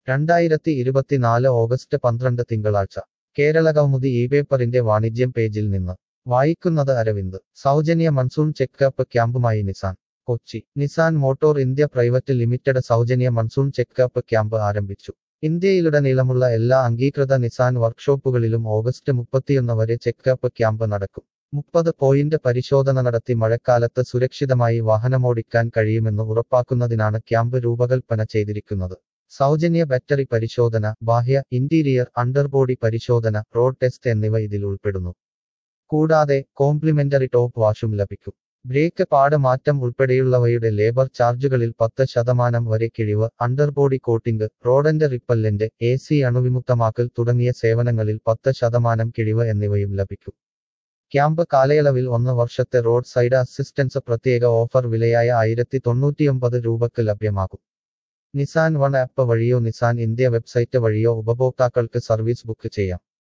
രണ്ടായിരത്തി ഇരുപത്തിനാല് ഓഗസ്റ്റ് പന്ത്രണ്ട് തിങ്കളാഴ്ച കേരള കൗമുദി ഈ പേപ്പറിന്റെ വാണിജ്യം പേജിൽ നിന്ന് വായിക്കുന്നത് അരവിന്ദ് സൗജന്യ മൺസൂൺ ചെക്കപ്പ് ക്യാമ്പുമായി Nissan Kochi Nissan motor India private limited സൗജന്യ മൺസൂൺ ചെക്കപ്പ് ക്യാമ്പ് ആരംഭിച്ചു ഇന്ത്യയിലുടനീളമുള്ള എല്ലാ അംഗീകൃത നിസാൻ വർക്ക്ഷോപ്പുകളിലും ഓഗസ്റ്റ് മുപ്പത്തിയൊന്ന് വരെ ചെക്കപ്പ് ക്യാമ്പ് നടക്കും മുപ്പത് പോയിന്റ് പരിശോധന നടത്തി മഴക്കാലത്ത് സുരക്ഷിതമായി വാഹനമോടിക്കാൻ കഴിയുമെന്ന് ഉറപ്പാക്കുന്നതിനാണ് ക്യാമ്പ് രൂപകൽപ്പന ചെയ്തിരിക്കുന്നത് സൗജന്യ ബാറ്ററി പരിശോധന ബാഹ്യ ഇന്റീരിയർ അണ്ടർബോഡി പരിശോധന റോഡ് ടെസ്റ്റ് എന്നിവ ഇതിൽ ഉൾപ്പെടുന്നു കൂടാതെ കോംപ്ലിമെന്ററി ടോപ്പ് വാഷും ലഭിക്കും ബ്രേക്ക് പാട് മാറ്റം ഉൾപ്പെടെയുള്ളവയുടെ ലേബർ ചാർജുകളിൽ പത്ത് ശതമാനം വരെ കിഴിവ് അണ്ടർബോഡി കോട്ടിംഗ് റോഡന്റെ റിപ്പല്ലന്റ് എ സി അണുവിമുക്തമാക്കൽ തുടങ്ങിയ സേവനങ്ങളിൽ പത്ത് ശതമാനം കിഴിവ് എന്നിവയും ലഭിക്കും ക്യാമ്പ് കാലയളവിൽ ഒന്ന് വർഷത്തെ റോഡ് സൈഡ് അസിസ്റ്റൻസ് പ്രത്യേക ഓഫർ വിലയായ ആയിരത്തി തൊണ്ണൂറ്റിയൊമ്പത് രൂപക്ക് ലഭ്യമാകും നിസാൻ വൺ ആപ്പ് വഴിയോ നിസാൻ ഇന്ത്യ വെബ്സൈറ്റ് വഴിയോ ഉപഭോക്താക്കൾക്ക് സർവീസ് ബുക്ക് ചെയ്യാം